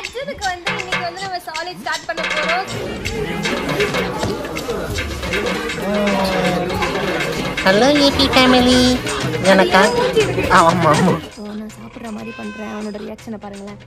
அர்ஜுனுக்கு வந்து இன்னைக்கு வந்து நம்ம சாலிட் ஸ்டார்ட் பண்ண போறோம் ஹலோ ஏபி ஃபேமிலி எனக்கா ஆமாம் ஆமாம் ஸோ நான் சாப்பிட்ற மாதிரி பண்றேன் அவனோட ரியாக்ஷனை பாருங்களேன்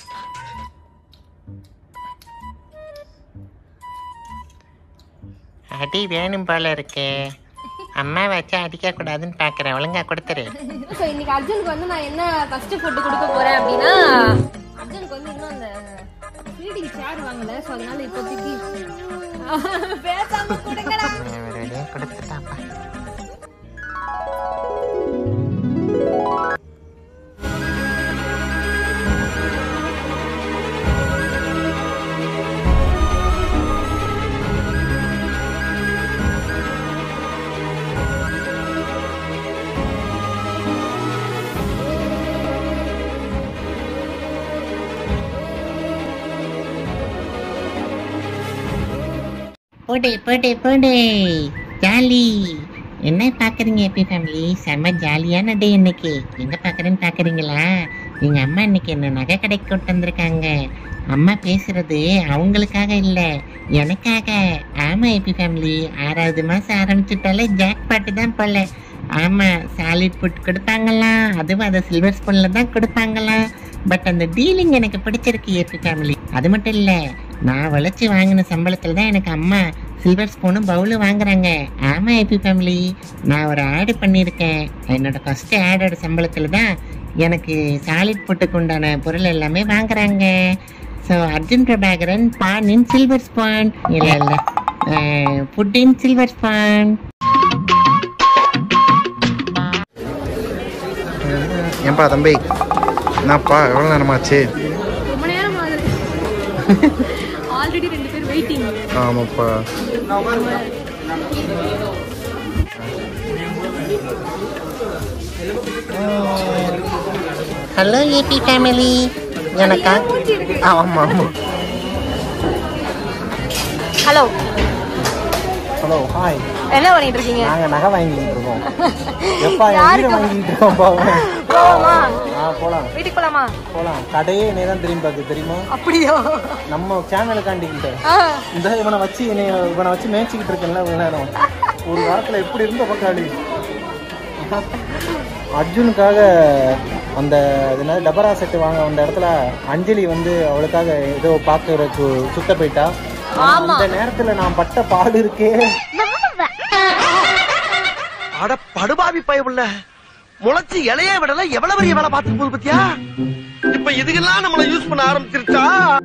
அடி வேணும் போல இருக்கே அம்மா வச்சு அடிக்கக்கூடாதுன்னு பார்க்குறேன் ஒழுங்கா கொடுத்துரு ஸோ இன்னைக்கு அர்ஜுனுக்கு வந்து நான் என்ன ஃபர்ஸ்ட் ஃபுட் கொடுக்க போறேன் அப்படின்னா அர்ஜுனுக்கு வந்து இன்னும் அந்த ஃபீடிங் சேர் வாங்கல ஸோ அதனால இப்போதைக்கு பேசாம கொடுங்கடா ரெடியாக கொடுத்துட்டாப்பா போடு போடு போடு ஜாலி என்ன பார்க்குறீங்க எப்பி ஃபேமிலி செம்ம ஜாலியான டே இன்னைக்கு எங்கே பார்க்குறேன்னு பார்க்குறீங்களா எங்கள் அம்மா இன்னைக்கு என்ன நகை கடைக்கு கொண்டு வந்திருக்காங்க அம்மா பேசுறது அவங்களுக்காக இல்லை எனக்காக ஆமாம் எப்பி ஃபேமிலி ஆறாவது மாதம் ஆரம்பிச்சுட்டாலே ஜாக் பாட்டு தான் போல ஆமாம் சாலிட் ஃபுட் கொடுப்பாங்களாம் அதுவும் அதை சில்வர் ஸ்பூனில் தான் கொடுப்பாங்களாம் பட் அந்த டீலிங் எனக்கு பிடிச்சிருக்கு ஏபி ஃபேமிலி அது மட்டும் இல்லை நான் உழைச்சி வாங்கின சம்பளத்தில் தான் எனக்கு அம்மா சில்வர் ஸ்பூனும் பவுலும் வாங்குறாங்க ஆமாம் ஏபி ஃபேமிலி நான் ஒரு ஆடு பண்ணியிருக்கேன் என்னோட ஃபர்ஸ்ட் ஆடோட சம்பளத்தில் தான் எனக்கு சாலிட் ஃபுட்டுக்கு உண்டான பொருள் எல்லாமே வாங்குறாங்க so Arjun Prabhakaran born in silver spoon இல்லை இல்லை ஃபுட் இன் சில்வர் ஸ்பான் ஏன்பா தம்பி என்னப்பா எவ்வளோ நேரமாச்சு ரொம்ப நேரம் ஆகுது ஆல்ரெடி ரெண்டு பேர் வெயிட்டிங் ஆமாப்பா ஹலோ ஏபி ஃபேமிலி எனக்கா ஆமாம் ஆமாம் ஹலோ ஹலோ ஹாய் என்ன பண்ணிட்டு இருக்கீங்க நாங்கள் நகை வாங்கிட்டு இருக்கோம் எப்பா என் வீடு யாருக்கு? வாங்கிட்டு இருக்கோம் பாவம் போலாமா ஆ போகலாம் வீட்டுக்கு போலாமா போகலாம் கடையே என்னை தான் திரும்பி பார்த்து தெரியுமா அப்படியோ நம்ம சேனலுக்காண்டிக்கிட்ட ஆ, இந்த இவனை வச்சு என்னை இவனை வச்சு மேய்ச்சிக்கிட்டு இருக்கேன்ல இவ்வளோ நேரம் ஒரு வாரத்தில் எப்படி இருந்த பக்காளி அர்ஜுனுக்காக அந்த இது என்னது டபரா செட்டு வாங்க அந்த இடத்துல அஞ்சலி வந்து அவளுக்காக ஏதோ பார்க்கறதுக்கு சுத்த போயிட்டா அந்த நேரத்துல நான் பட்ட பாடு இருக்கே அட படுபாவி பயவுள்ள முளைச்சு இலைய விடல எவ்வளவு பெரிய வேலை பார்த்துட்டு போகுது பத்தியா இப்ப இதுக்கெல்லாம் நம்மள யூஸ் பண்ண ஆரம்பிச்சிருச்சா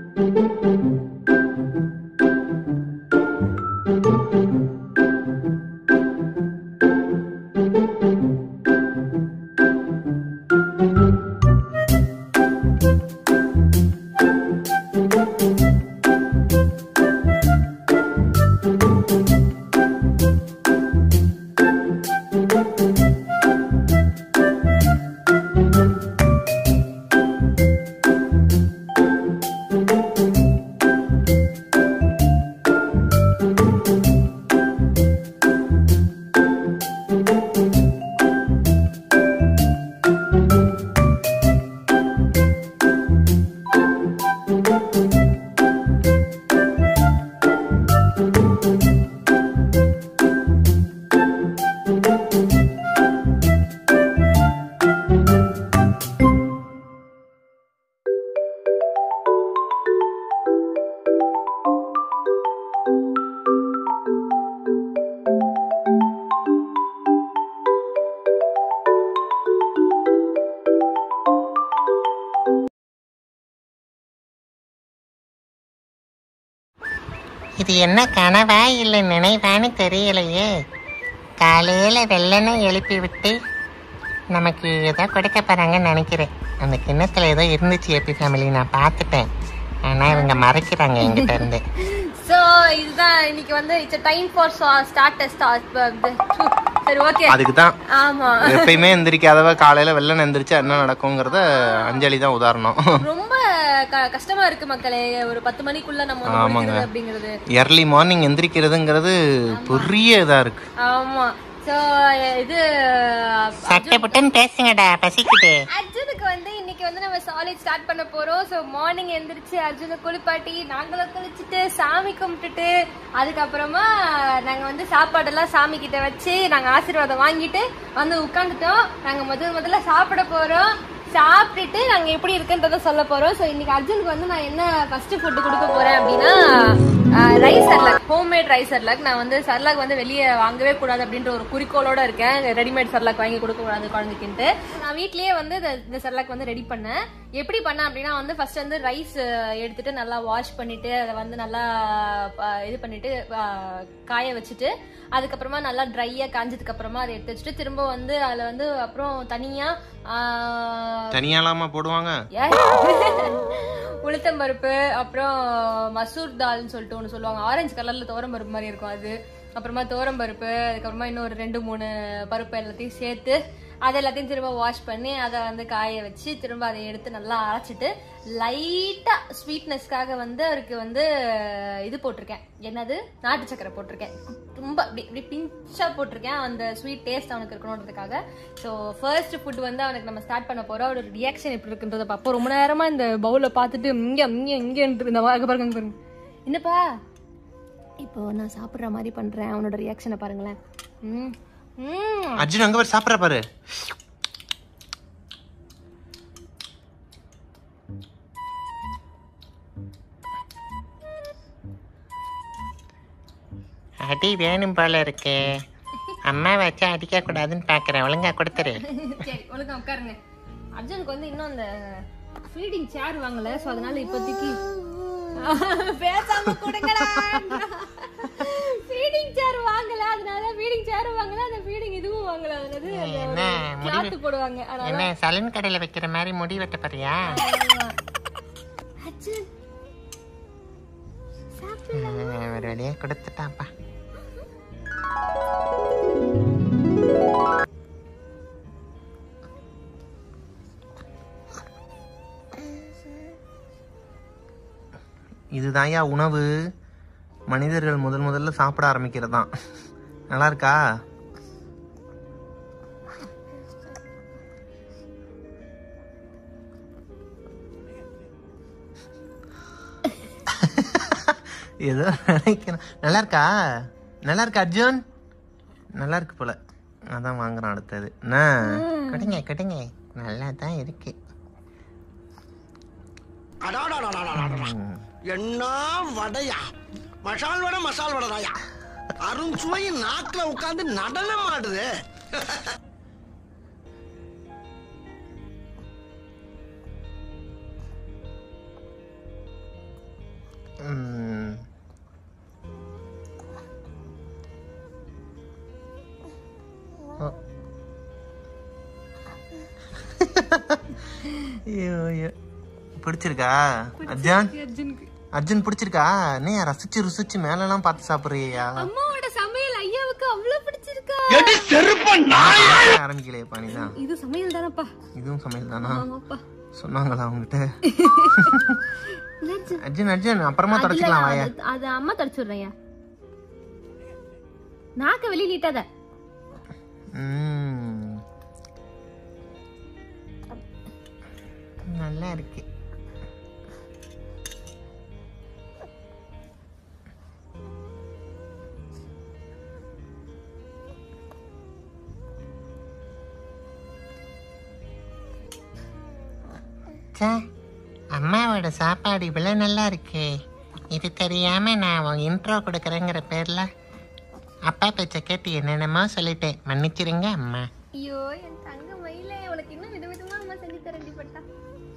இது என்ன கனவா இல்லை நினைவான்னு தெரியலையே காலையில் வெள்ளனை எழுப்பி விட்டு நமக்கு ஏதோ கொடுக்க போகிறாங்கன்னு நினைக்கிறேன் அந்த கிண்ணத்தில் ஏதோ இருந்துச்சு ஏபி ஃபேமிலி நான் பார்த்துட்டேன் ஆனால் இவங்க மறைக்கிறாங்க என்கிட்ட இருந்து ஸோ இதுதான் இன்னைக்கு வந்து it's time for start start சரி ஓகே அதுக்கு தான் ஆமா எப்பயுமே எந்திரிக்காதவ காலையில வெள்ளன எந்திரிச்சா என்ன நடக்குங்கிறத அஞ்சலி தான் உதாரணம் ரொம்ப க- கஷ்டமா இருக்கு மக்களே ஒரு பத்து மணிக்குள்ள நம்ம வந்து ஆமாங்க. முடிக்கிறது அப்படிங்கிறது எர்லி மார்னிங் எந்திரிக்கிறதுங்கிறது பெரிய இதா இருக்கு ஆமா சோ இது சட்டை புட்டுன்னு பேசுங்கடா பசிக்குது அர்ஜுனுக்கு வந்து இன்னைக்கு இன்னைக்கு வந்து நம்ம சாலிட் ஸ்டார்ட் பண்ண போறோம் ஸோ மார்னிங் எந்திரிச்சு அர்ஜுனை குளிப்பாட்டி நாங்களும் குளிச்சுட்டு சாமி கும்பிட்டுட்டு அதுக்கப்புறமா நாங்க வந்து சாப்பாடெல்லாம் சாமி கிட்ட வச்சு நாங்க ஆசீர்வாதம் வாங்கிட்டு வந்து உட்காந்துட்டோம் நாங்க முதல் முதல்ல சாப்பிட போறோம் சாப்பிட்டுட்டு நாங்க எப்படி இருக்குன்றத சொல்ல போறோம் ஸோ இன்னைக்கு அர்ஜுனுக்கு வந்து நான் என்ன ஃபர்ஸ்ட் ஃபுட் கொடுக்க போறேன் அப்படின்னா rice Cerelac homemade rice Cerelac நான் வந்து சர்லாக் வந்து வெளியே வாங்கவே கூடாது அப்படின்ற ஒரு குறிக்கோளோட இருக்கேன் ரெடிமேட் சர்லாக் வாங்கி கொடுக்க கூடாது குழந்தைக்குன்ட்டு நான் வீட்லயே வந்து இந்த- இந்த சர்லாக் வந்து ரெடி பண்ணேன் எப்படி பண்ணேன் அப்படின்னா வந்து ஃபர்ஸ்ட் வந்து ரைஸ் எடுத்துட்டு நல்லா வாஷ் பண்ணிட்டு அதை வந்து நல்லா அஹ், இது பண்ணிட்டு அஹ், காய வச்சுட்டு அதுக்கப்புறமா நல்லா ட்ரையா காஞ்சதுக்கு அப்புறமா அதை எடுத்து வச்சுட்டு திரும்ப வந்து அதுல வந்து அப்புறம் தனியா ஆஹ், தனியாலாமா போடுவாங்க ஏன்? உளுத்தம்பருப்பு அப்புறம் மசூர் தால்னு சொல்லிட்டு ஒன்று சொல்லுவாங்க ஆரஞ்சு கலர்ல துவரம் பருப்பு மாதிரி இருக்கும் அது அப்புறமா துவரம் பருப்பு அதுக்கப்புறமா இன்னும் ஒரு ரெண்டு மூணு பருப்பு எல்லாத்தையும் சேர்த்து அதை எல்லாத்தையும் திரும்ப வாஷ் பண்ணி அதை வந்து காய வச்சு திரும்ப அதை எடுத்து நல்லா அரைச்சிட்டு லைட்டா ஸ்வீட்னஸ்க்காக வந்து அவருக்கு வந்து இது போட்டிருக்கேன் என்னது நாட்டு சக்கரை போட்டிருக்கேன் ரொம்ப அப்படி இப்படி பிஞ்சா போட்டிருக்கேன் அந்த ஸ்வீட் டேஸ்ட் அவனுக்கு இருக்கணுன்றதுக்காக ஸோ ஃபர்ஸ்ட் ஃபுட் வந்து அவனுக்கு நம்ம ஸ்டார்ட் பண்ண போறோம் அவரோட ரியாக்ஷன் எப்படி இருக்குன்றத பார்ப்போம் ரொம்ப நேரமா இந்த பவுல பார்த்துட்டு இங்க இங்க இங்க இந்த அங்க பாருங்க அங்க பாருங்க என்னப்பா இப்போ நான் சாப்பிட்ற மாதிரி பண்றேன் அவனோட ரியாக்ஷனை பாருங்களேன் ம் ம் அர்ஜுன் அங்க பாரு சாப்பிட்ற பாரு அடி வேணும் போல இருக்கு அம்மா வச்சு அடிக்க கூடாதுன்னு பாக்குறேன் ஒழுங்கா கொடுத்துரு சரி ஒழுங்கா உட்காருங்க அர்ஜுனுக்கு வந்து இன்னும் அந்த ஃபீடிங் சேர் வாங்கல சோ அதனால இப்போதைக்கு பேசாம கொடுங்கடா ஃபீடிங் சேர் வாங்கல அதனால ஃபீடிங் சேர் வாங்கல அந்த ஃபீடிங் இதுவும் வாங்கல அதனால என்ன கிளாத் போடுவாங்க அதனால என்ன சலூன் கடையில வைக்கிற மாதிரி முடி வெட்ட போறியா அர்ஜுன் ஆ, ஒரு வழியா கொடுத்துட்டாப்பா இதுதான்யா உணவு மனிதர்கள் முதல் முதல்ல சாப்பிட ஆரம்பிக்கிறதாம் நல்லா இருக்கா ஏதோ நினைக்கிறேன் நல்லா இருக்கா நல்லா இருக்கா அர்ஜுன் நல்லா இருக்கு போல அதான் வாங்குறான் அடுத்தது என்ன கொடுங்க கொடுங்க நல்லா தான் இருக்கு அடாடாடாடாடாடா. என்ன வடையா மசால் வடை மசால் வடைதாயா அருண்சுவை நாக்குல உட்கார்ந்து நடனம் ஆடுது ம். ஓ. ஐயோ, ஐயோ. பிடிச்சிருக்கா அர்ஜுன் அர்ஜுனுக்கு அர்ஜுன் பிடிச்சிருக்கா என்ன ரசிச்சு ருசிச்சு மேலெல்லாம் பார்த்து சாப்பிடுறியா அம்மாவோட சமையல் ஐயாவுக்கு அவ்வளவு பிடிச்சிருக்கா ஆரம்பிக்கலையப்பா நீதான் இது சமையல் தானப்பா இதுவும் சமையல் தானா ஆமாப்பா சொன்னாங்களா அவங்ககிட்ட என்னாச்சு? அர்ஜுன் அர்ஜுன் அப்புறமா தொடச்சிக்கலாம் வாயா அது- அது அம்மா தொடச்சுடுறையா நாக்க வெளியே நீட்டாத ம். நல்லா இருக்கு ச்சே அம்மாவோட சாப்பாடு இவ்வளோ நல்லா இருக்கே இது தெரியாம நான் உன் இன்ட்ரோ கொடுக்குறேங்கிற பேர்ல அப்பா பேச்ச கேட்டு என்னென்னமோ சொல்லிட்டேன் மன்னிச்சிருங்க அம்மா ஐயோ என் தங்க மயிலே உனக்கு இன்னும் விதவிதமா அம்மா செஞ்சு தரேன் பட்டா